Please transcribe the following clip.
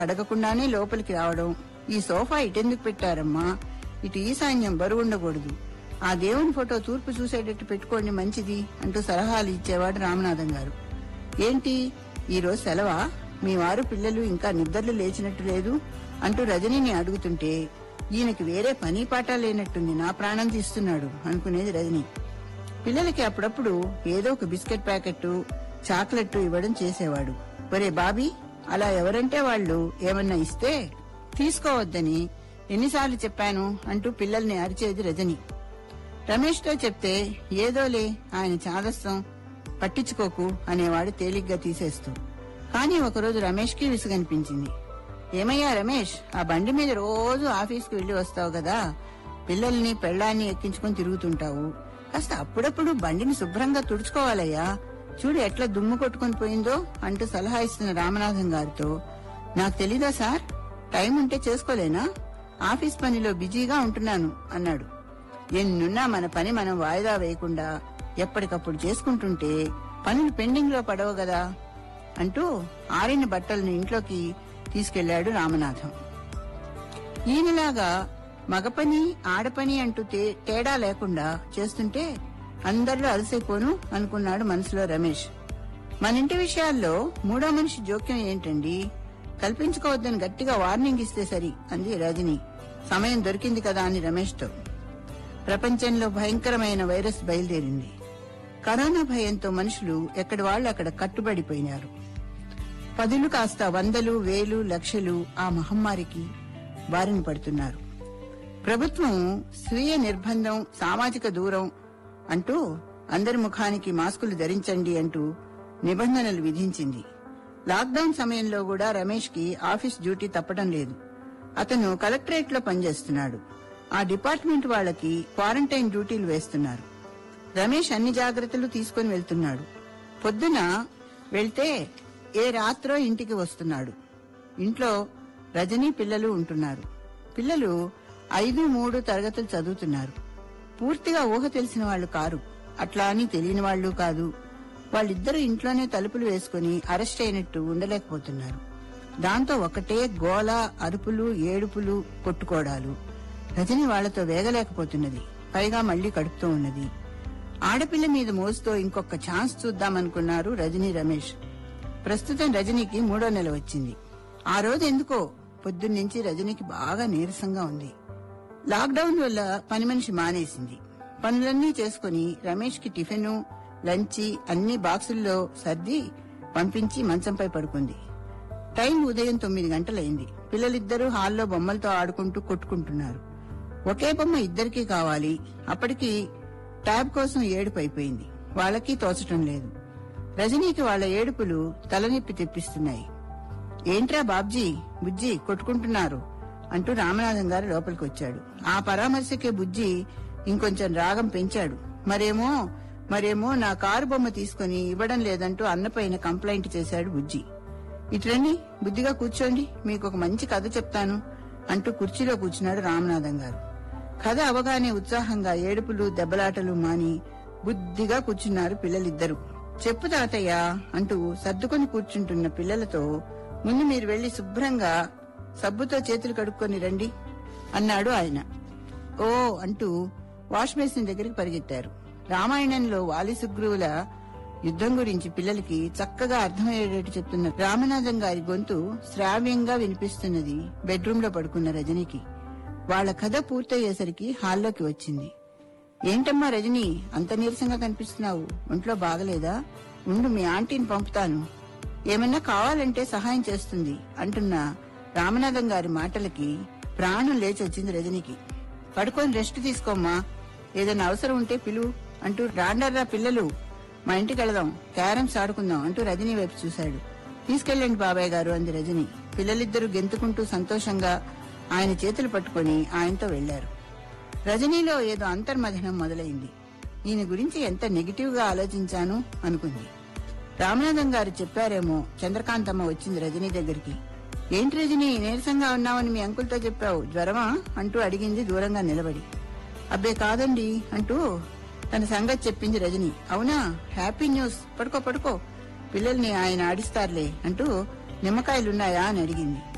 అడగకుండానే లోపలికి రావడం ఈ సోఫా ఇటెందుకు పెట్టారమ్మా ఇటు ఈశాన్యం బరువు ఉండకూడదు ఆ దేవుని ఫోటో తూర్పు చూసేటట్టు పెట్టుకోండి మంచిది అంటూ సలహాలు ఇచ్చేవాడు రామనాథం గారు ఏంటి ఈ రోజు సెలవా మీ వారు పిల్లలు ఇంకా నిద్రలు లేచినట్టు లేదు అంటూ రజనిని అడుగుతుంటే ఈయనకి వేరే పని పాట లేనట్టుంది నా ప్రాణం తీస్తున్నాడు అనుకునేది రజని పిల్లలకి అప్పుడప్పుడు ఏదో ఒక బిస్కెట్ ప్యాకెట్ చాక్లెట్ ఇవ్వడం చేసేవాడు ఒరే బాబీ అలా ఎవరంటే వాళ్ళు ఏమన్నా ఇస్తే తీసుకోవద్దని ఎన్నిసార్లు చెప్పాను అంటూ పిల్లల్ని అరిచేది రజని రమేష్తో చెప్తే ఏదోలే ఆయన చాదస్తం పట్టించుకోకు అనేవాడు తేలిగ్గా తీసేస్తూ కానీ ఒకరోజు రమేష్కి విసుగనిపించింది ఏమయ్యా రమేష్ ఆ బండి మీద రోజు ఆఫీస్కి వెళ్లి వస్తావు కదా పిల్లల్ని పెళ్ళాన్ని ఎక్కించుకొని తిరుగుతుంటావు కాస్త అప్పుడప్పుడు బండిని శుభ్రంగా తుడుచుకోవాలయ్యా చూడు ఎట్లా దుమ్ము కొట్టుకొని పోయిందో అంటూ సలహా ఇస్తున్న రామనాథం గారితో నాకు తెలీదా సార్ టైం ఉంటే చేసుకోలేనా ఆఫీస్ పనిలో బిజీగా ఉంటున్నాను అన్నాడు ఎన్నున్నా మన పని మనం వాయిదా వేయకుండా ఎప్పటికప్పుడు చేసుకుంటుంటే పనులు పెండింగ్ లో పడవు కదా అంటూ ఆరిన బట్టలను ఇంట్లోకి తీసుకెళ్లాడు రామనాథం ఈయనలాగా మగ పని ఆడపని అంటూ తే- తేడా లేకుండా చేస్తుంటే అందరిలో అలసైపోను అనుకున్నాడు మనసులో రమేష్ మన ఇంటి విషయాల్లో మూడో మనిషి జోక్యం ఏంటండి కల్పించుకోవద్దని గట్టిగా వార్నింగ్ ఇస్తే సరి అంది రజని సమయం దొరికింది కదా అని రమేష్తో ప్రపంచంలో భయంకరమైన వైరస్ బయలుదేరింది కరోనా భయంతో మనుషులు ఎక్కడి వాళ్ళు అక్కడ కట్టుబడిపోయినారు పదులు కాస్త వందలు వేలు లక్షలు ఆ మహమ్మారికి బారిన పడుతున్నారు ప్రభుత్వం స్వీయ నిర్బంధం సామాజిక దూరం అంటూ అందరి ముఖానికి మాస్కులు ధరించండి అంటూ నిబంధనలు విధించింది లాక్డౌన్ సమయంలో కూడా రమేష్ కి ఆఫీస్ డ్యూటీ తప్పడం లేదు అతను కలెక్టరేట్ లో పనిచేస్తున్నాడు ఆ డిపార్ట్మెంట్ వాళ్ళకి క్వారంటైన్ డ్యూటీలు వేస్తున్నారు రమేష్ అన్ని జాగ్రత్తలు తీసుకొని వెళ్తున్నాడు పొద్దున వెళ్తే ఏ రాత్రో ఇంటికి వస్తున్నాడు ఇంట్లో రజనీ పిల్లలు ఉంటున్నారు పిల్లలు ఐదు మూడు తరగతులు చదువుతున్నారు పూర్తిగా ఊహ తెలిసిన వాళ్ళు కారు అట్లా అని తెలియని వాళ్ళు కాదు వాళ్ళిద్దరూ ఇంట్లోనే తలుపులు వేసుకుని అరెస్ట్ అయినట్టు ఉండలేకపోతున్నారు దాంతో ఒకటే గోల అరుపులు ఏడుపులు కొట్టుకోవడాలు రజని వాళ్లతో వేగలేకపోతున్నది పైగా మళ్లీ కడుపుతూ ఉన్నది ఆడపిల్ల మీద మోజుతో ఇంకొక ఛాన్స్ చూద్దామనుకున్నారు రజనీ రమేష్ ప్రస్తుతం రజనీకి మూడో నెల వచ్చింది ఆ రోజు ఎందుకో పొద్దున్నుంచి రజనీకి బాగా నీరసంగా ఉంది లాక్డౌన్ వల్ల పని మనిషి మానేసింది పనులన్నీ చేసుకుని రమేష్ కి టిఫిన్ లంచ్ అన్ని బాక్సుల్లో సర్ది పంపించి మంచంపై పడుకుంది టైం ఉదయం తొమ్మిది గంటలైంది పిల్లలిద్దరూ హాల్లో బొమ్మలతో ఆడుకుంటూ కొట్టుకుంటున్నారు ఒకే బొమ్మ ఇద్దరికీ కావాలి అప్పటికి ట్యాబ్ కోసం ఏడుపు అయిపోయింది వాళ్ళకి తోచటం లేదు రజనీకి వాళ్ళ ఏడుపులు తలనొప్పి తెప్పిస్తున్నాయి ఏంట్రా బాబ్జీ బుజ్జి కొట్టుకుంటున్నారు అంటూ రామనాథం గారు లోపలికి వచ్చాడు ఆ పరామర్శకే బుజ్జి ఇంకొంచెం రాగం పెంచాడు మరేమో మరేమో నా కారు బొమ్మ తీసుకుని ఇవ్వడం లేదంటూ అన్నపైన కంప్లైంట్ చేశాడు బుజ్జి ఇట్రండి బుద్ధిగా కూర్చోండి మీకు ఒక మంచి కథ చెప్తాను అంటూ కుర్చీలో కూర్చున్నాడు రామనాథం గారు కథ అవగానే ఉత్సాహంగా ఏడుపులు దెబ్బలాటలు మాని బుద్ధిగా కూర్చున్నారు పిల్లలిద్దరూ చెప్పు తాతయ్య అంటూ సర్దుకొని కూర్చుంటున్న పిల్లలతో ముందు మీరు వెళ్లి శుభ్రంగా సబ్బుతో చేతులు కడుక్కొని రండి అన్నాడు ఆయన ఓ అంటూ వాష్ బేసిన్ దగ్గరికి పరిగెత్తారు రామాయణంలో వాలి సుగ్రీవుల యుద్ధం గురించి పిల్లలకి చక్కగా అర్థమయ్యేటట్టు చెప్తున్న రామనాథం గారి గొంతు శ్రావ్యంగా వినిపిస్తున్నది బెడ్రూమ్ లో పడుకున్న రజనీకి వాళ్ళ కథ పూర్తయ్యేసరికి హాల్లోకి వచ్చింది ఏంటమ్మా రజని అంత నీరసంగా కనిపిస్తున్నావు ఒంట్లో బాగలేదా ఉండు మీ ఆంటీని పంపుతాను ఏమన్నా కావాలంటే సహాయం చేస్తుంది అంటున్న రామనాథం గారి మాటలకి ప్రాణం లేచి వచ్చింది రజనికి పడుకొని రెస్ట్ తీసుకోమ్మా ఏదైనా అవసరం ఉంటే పిలువు అంటూ రాండర్రా పిల్లలు మా ఇంటికి వెళదాం క్యారమ్స్ ఆడుకుందాం అంటూ రజనీ వైపు చూశాడు తీసుకెళ్ళండి బాబాయ్ గారు అంది రజని పిల్లలిద్దరూ గెంతుకుంటూ సంతోషంగా ఆయన చేతులు పట్టుకొని ఆయనతో వెళ్లారు రజనీలో ఏదో అంతర్మథనం మొదలైంది ఈయన గురించి ఎంత నెగిటివ్ గా ఆలోచించాను అనుకుంది రామనాథం గారు చెప్పారేమో చంద్రకాంతమ్మ వచ్చింది రజనీ దగ్గరికి ఏంటి రజనీ నీరసంగా ఉన్నావని మీ అంకుల్తో చెప్పావు జ్వరమా అంటూ అడిగింది దూరంగా నిలబడి అబ్బే కాదండి అంటూ తన సంగతి చెప్పింది రజని అవునా హ్యాపీ న్యూస్ పడుకో పడుకో పిల్లల్ని ఆయన ఆడిస్తారులే అంటూ నిమ్మకాయలున్నాయా అని అడిగింది